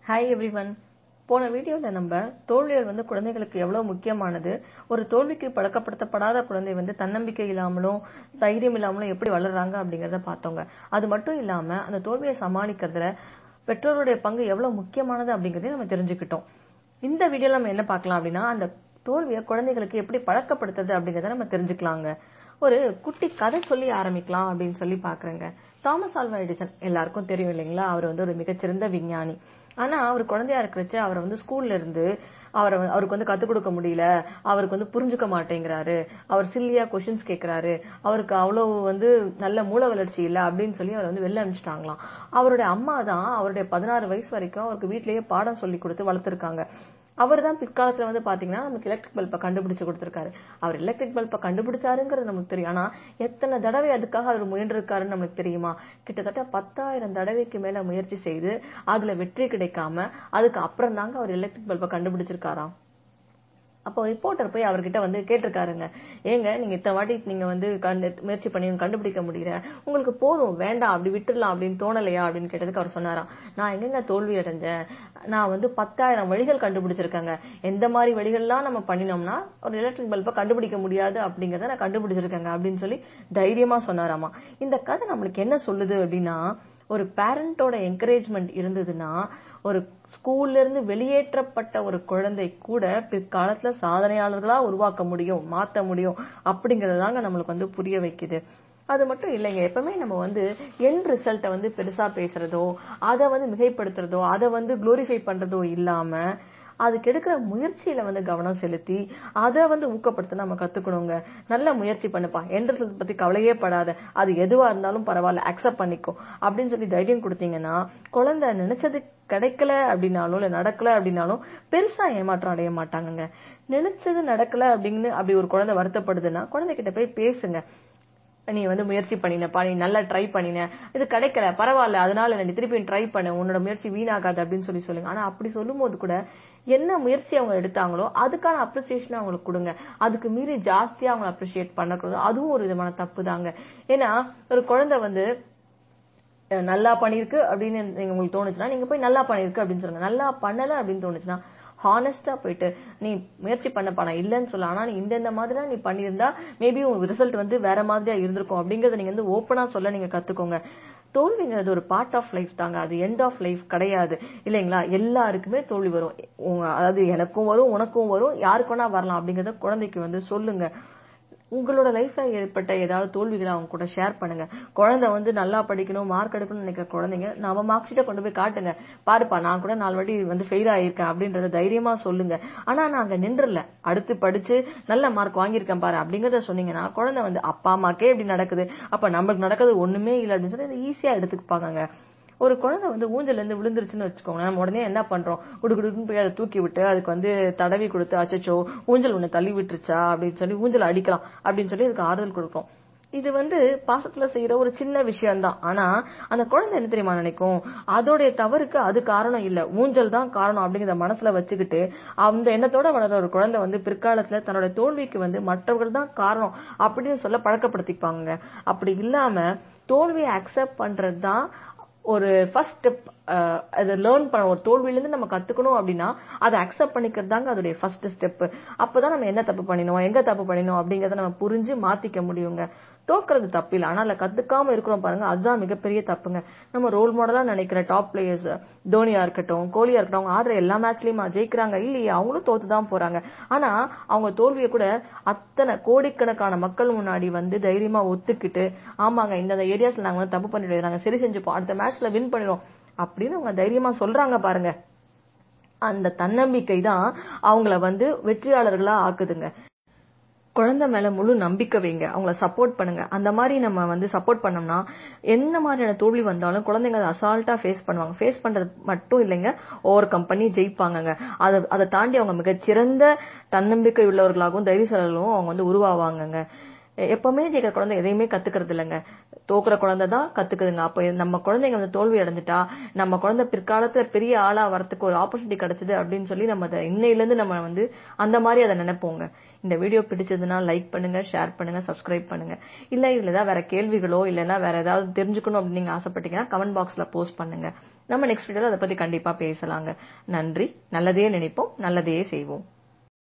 hi everyone போன வீடியோவில் நம்ம தோல்விகள் வந்து குழந்தைகளுக்கு எவ்வளவு முக்கியமானது ஒரு தோல்விக்கு பழக்கப்படுத்தப்படாத குழந்தை வந்து தன்னம்பிக்கை இல்லாமலும் தைரியம் இல்லாமலும் எப்படி வளர்றாங்க அப்படிங்கறத பார்த்தோங்க அது மட்டும் இல்லாம அந்த தோல்வியை சமாளிக்கிறதுல பெற்றோருடைய பங்கு எவ்வளவு முக்கியமானது அப்படிங்கறதையும் நம்ம தெரிஞ்சுக்கிட்டோம் இந்த வீடியோல நம்ம என்ன பார்க்கலாம் அப்படின்னா அந்த தோல்வியை குழந்தைகளுக்கு எப்படி பழக்கப்படுத்துறது அப்படிங்கறத நம்ம தெரிஞ்சுக்கலாங்க ஒரு குட்டி கதை சொல்லி ஆரம்பிக்கலாம் அப்படின்னு சொல்லி பாக்குறேங்க தாமஸ் ஆல்வா எடிசன் எல்லாருக்கும் தெரியும் இல்லைங்களா அவர் வந்து ஒரு மிகச்சிறந்த விஞ்ஞானி ஆனா அவர் குழந்தையா இருக்கிறச்சு அவரை வந்து ஸ்கூல்ல இருந்து அவரை வந்து- அவருக்கு வந்து கத்துக் கொடுக்க முடியல அவருக்கு வந்து புரிஞ்சுக்க மாட்டேங்கிறாரு அவர் சில்லியா கொஷின்ஸ் கேக்குறாரு அவருக்கு அவ்வளவு வந்து நல்ல மூல வளர்ச்சி இல்ல அப்படின்னு சொல்லி அவரை வந்து வெளில அனுப்பிச்சிட்டாங்களாம் அவருடைய அம்மா தான் அவருடைய பதினாறு வயசு வரைக்கும் அவருக்கு வீட்லயே பாடம் சொல்லி கொடுத்து வளர்த்திருக்காங்க அவர் தான் பிற்காலத்துல வந்து பாத்தீங்கன்னா நமக்கு எலக்ட்ரிக் பல்பை கண்டுபிடிச்சு கொடுத்திருக்காரு அவர் எலக்ட்ரிக் பல்பை கண்டுபிடிச்சாருங்கிறது நமக்கு தெரியும் ஆனா எத்தனை தடவை அதுக்காக அவர் முயன்றிருக்காருன்னு நமக்கு தெரியுமா கிட்டத்தட்ட பத்தாயிரம் தடவைக்கு மேல முயற்சி செய்து அதுல வெற்றி கிடைக்காம அதுக்கு அப்புறம் தாங்க அவர் எலக்ட்ரிக் பல்பை கண்டுபிடிச்சிருக்காராம் அப்போ ரிப்போர்ட்டர் போய் அவர்கிட்ட வந்து கேட்டிருக்காருங்க ஏங்க நீங்க இத்தனை வாட்டி நீங்க வந்து கண்டு முயற்சி பண்ணி கண்டுபிடிக்க முடியல உங்களுக்கு போதும் வேண்டாம் அப்படி விட்டுடலாம் அப்படின்னு தோணலையா அப்படின்னு கேட்டதுக்கு அவர் சொன்னாராம் நான் எங்கெங்க தோல்வி அடைஞ்சேன் நான் வந்து பத்தாயிரம் வழிகள் கண்டுபிடிச்சிருக்கேங்க எந்த மாதிரி வழிகள்லாம் நம்ம பண்ணினோம்னா ஒரு எலக்ட்ரிக் பல்பை கண்டுபிடிக்க முடியாது அப்படிங்கறத நான் கண்டுபிடிச்சிருக்கேங்க அப்படின்னு சொல்லி தைரியமா சொன்னாராமா இந்த கதை நம்மளுக்கு என்ன சொல்லுது அப்படின்னா ஒரு பேரண்டோட என்கரேஜ்மெண்ட் இருந்ததுன்னா ஒரு ஸ்கூல்ல இருந்து வெளியேற்றப்பட்ட ஒரு குழந்தை கூட பிற்காலத்துல சாதனையாளர்களா உருவாக்க முடியும் மாத்த முடியும் அப்படிங்கறதாங்க நம்மளுக்கு வந்து புரிய வைக்குது அது மட்டும் இல்லைங்க எப்பவுமே நம்ம வந்து என் ரிசல்ட்டை வந்து பெருசா பேசுறதோ அதை வந்து மிகைப்படுத்துறதோ அதை வந்து குளோரிஃபை பண்றதோ இல்லாம அதுக்கு எடுக்கிற முயற்சியில வந்து கவனம் செலுத்தி அதை வந்து ஊக்கப்படுத்த நம்ம கத்துக்கணுங்க நல்ல முயற்சி பண்ணுப்பா என் ரிசல்ட் பத்தி கவலையே படாத அது எதுவா இருந்தாலும் பரவாயில்ல அக்செப்ட் பண்ணிக்கோ அப்படின்னு சொல்லி தைரியம் கொடுத்தீங்கன்னா குழந்தை நினைச்சது கிடைக்கல அப்படின்னாலும் இல்ல நடக்கல அப்படின்னாலும் பெருசா ஏமாற்றம் அடைய மாட்டாங்கங்க நினைச்சது நடக்கல அப்படின்னு அப்படி ஒரு குழந்தை வருத்தப்படுதுன்னா குழந்தைகிட்ட போய் பேசுங்க நீ வந்து முயற்சி பண்ணினப்பா நீ நல்லா ட்ரை பண்ணின இது கிடைக்கல பரவாயில்ல அதனால நீ திருப்பி ட்ரை பண்ணு உன்னோட முயற்சி வீணாகாது அப்படின்னு சொல்லி சொல்லுங்க ஆனா அப்படி சொல்லும்போது கூட என்ன முயற்சி அவங்க எடுத்தாங்களோ அதுக்கான அப்ரிசியேஷன் அவங்களுக்கு கொடுங்க அதுக்கு மீறி ஜாஸ்தியா அவங்க அப்ரிசியேட் பண்ணக்கூடாது அதுவும் ஒரு விதமான தப்பு தாங்க ஏன்னா ஒரு குழந்தை வந்து அஹ் நல்லா பண்ணிருக்கு அப்படின்னு நீங்க உங்களுக்கு தோணுச்சுன்னா நீங்க போய் நல்லா பண்ணிருக்கு அப்படின்னு சொல்லுங்க நல்லா பண்ணல அப்படின்னு தோணுச்சுன்னா ஹானஸ்டா போயிட்டு நீ முயற்சி பண்ணப்பா நான் இல்லைன்னு சொல்ல ஆனா நீ இந்த இந்த மாதிரி நீ பண்ணியிருந்தா மேபி உங்க ரிசல்ட் வந்து வேற மாதிரியா இருந்திருக்கும் அப்படிங்கறத நீங்க வந்து ஓப்பனா சொல்ல நீங்க கத்துக்கோங்க தோல்விங்கிறது ஒரு பார்ட் ஆஃப் லைஃப் தாங்க அது எண்ட் ஆஃப் லைஃப் கிடையாது இல்லைங்களா எல்லாருக்குமே தோல்வி வரும் உங்க அதாவது எனக்கும் வரும் உனக்கும் வரும் யாருக்கு வேணா வரலாம் அப்படிங்கறத குழந்தைக்கு வந்து சொல்லுங்க உங்களோட லைஃப்ல ஏற்பட்ட ஏதாவது தோல்விகளை அவங்க கூட ஷேர் பண்ணுங்க குழந்தை வந்து நல்லா படிக்கணும் மார்க் எடுக்கணும்னு நினைக்கிற குழந்தைங்க நம்ம மார்க் ஷீட்டை கொண்டு போய் காட்டுங்க பாருப்பா நான் கூட நாலு வாட்டி வந்து ஃபெயில் ஆயிருக்கேன் அப்படின்றத தைரியமா சொல்லுங்க ஆனா நாங்க நின்றல அடுத்து படிச்சு நல்ல மார்க் வாங்கியிருக்கேன் பாரு அப்படிங்கறத சொன்னீங்கன்னா குழந்தை வந்து அப்பா அம்மாக்கே இப்படி நடக்குது அப்ப நம்மளுக்கு நடக்குது ஒண்ணுமே இல்லை அப்படின்னு சொல்லி ஈஸியா எடுத்துப்பாங்க ஒரு குழந்தை வந்து ஊஞ்சல்ல இருந்து விழுந்துருச்சுன்னு வச்சுக்கோங்களேன் நம்ம உடனே என்ன பண்றோம் குடுகுடுன்னு போய் அதை தூக்கி விட்டு அதுக்கு வந்து தடவி கொடுத்து அச்சச்சோ ஊஞ்சல் உன்னை தள்ளி விட்டுருச்சா அப்படின்னு சொல்லி ஊஞ்சல் அடிக்கலாம் அப்படின்னு சொல்லி அதுக்கு ஆறுதல் கொடுக்கும் இது வந்து பாசத்துல செய்யற ஒரு சின்ன விஷயம்தான் ஆனா அந்த குழந்தை என்ன தெரியுமா நினைக்கும் அதோடைய தவறுக்கு அது காரணம் இல்ல ஊஞ்சல் தான் காரணம் அப்படிங்கறத மனசுல வச்சுக்கிட்டு அந்த எண்ணத்தோட வளர்ற ஒரு குழந்தை வந்து பிற்காலத்துல தன்னோட தோல்விக்கு வந்து மற்றவர்கள் தான் காரணம் அப்படின்னு சொல்ல பழக்கப்படுத்திப்பாங்க அப்படி இல்லாம தோல்வியை அக்செப்ட் பண்றது தான் ஒரு ஃபர்ஸ்ட் ஸ்டெப் அதை லேர்ன் பண்ண ஒரு தோல்வியிலேருந்து நம்ம கத்துக்கணும் அப்படின்னா அதை அக்செப்ட் பண்ணிக்கிறது தாங்க அதோடைய ஃபர்ஸ்ட் ஸ்டெப் அப்பதான் நம்ம என்ன தப்பு பண்ணினோம் எங்க தப்பு பண்ணினோம் அப்படிங்கறத நம்ம புரிஞ்சு மாத்திக்க முடியுங்க தோக்குறது தப்பு இல்லை ஆனா அதுல கத்துக்காம இருக்கிறோம் பாருங்க அதுதான் மிகப்பெரிய தப்புங்க நம்ம ரோல் மாடலா நினைக்கிற டாப் பிளேயர்ஸ் தோனியா இருக்கட்டும் கோலியா இருக்கட்டும் அவங்க ஆடுற எல்லா மேட்ச்லயுமா ஜெயிக்கிறாங்க இல்லையே அவங்களும் தோத்து தான் போறாங்க ஆனா அவங்க தோல்வியை கூட அத்தனை கோடிக்கணக்கான மக்கள் முன்னாடி வந்து தைரியமா ஒத்துக்கிட்டு ஆமாங்க இந்த ஏரியாஸ்ல நாங்க வந்து தப்பு பண்ணிடுவோம் நாங்க சரி செஞ்சுப்போம் அடுத்த மேட்ச்ல வின் பண்ணிடுவோம் அப்படின்னு அவங்க தைரியமா சொல்றாங்க பாருங்க அந்த தன்னம்பிக்கை தான் அவங்கள வந்து வெற்றியாளர்களா ஆக்குதுங்க குழந்தை மேல முழு நம்பிக்கை வைங்க அவங்கள சப்போர்ட் பண்ணுங்க அந்த மாதிரி நம்ம வந்து சப்போர்ட் பண்ணோம்னா என்ன மாதிரியான தோல்வி வந்தாலும் குழந்தைங்க அதை அசால்ட்டா ஃபேஸ் பண்ணுவாங்க ஃபேஸ் பண்றது மட்டும் இல்லைங்க ஓவர் கம்பெனி ஜெயிப்பாங்கங்க அதை அதை தாண்டி அவங்க மிகச்சிறந்த தன்னம்பிக்கை உள்ளவர்களாகவும் தைரியசாலிகளும் அவங்க வந்து உருவாவாங்கங்க எப்பவுமே ஜெயிக்கிற குழந்தை எதையுமே கத்துக்கிறது இல்லைங்க தோக்குற குழந்தை தான் கத்துக்குதுங்க அப்போ நம்ம குழந்தைங்க வந்து தோல்வி அடைஞ்சிட்டா நம்ம குழந்தை பிற்காலத்துல பெரிய ஆளா வரதுக்கு ஒரு ஆப்பர்ச்சுனிட்டி கிடைச்சது அப்படின்னு சொல்லி நம்ம அதை இன்னையில இருந்து நம்ம வந்து அந்த மாதிரி அதை நினைப்போங்க இந்த வீடியோ பிடிச்சதுன்னா லைக் பண்ணுங்க ஷேர் பண்ணுங்க சப்ஸ்கிரைப் பண்ணுங்க இல்ல இதுல ஏதாவது வேற கேள்விகளோ இல்லைன்னா வேற ஏதாவது தெரிஞ்சுக்கணும் அப்படின்னு நீங்க ஆசைப்பட்டீங்கன்னா கமெண்ட் பாக்ஸ்ல போஸ்ட் பண்ணுங்க நம்ம நெக்ஸ்ட் வீடியோல அதை பத்தி கண்டிப்பா பேசலாங்க நன்றி நல்லதே நினைப்போம் நல்லதையே செய்வோம்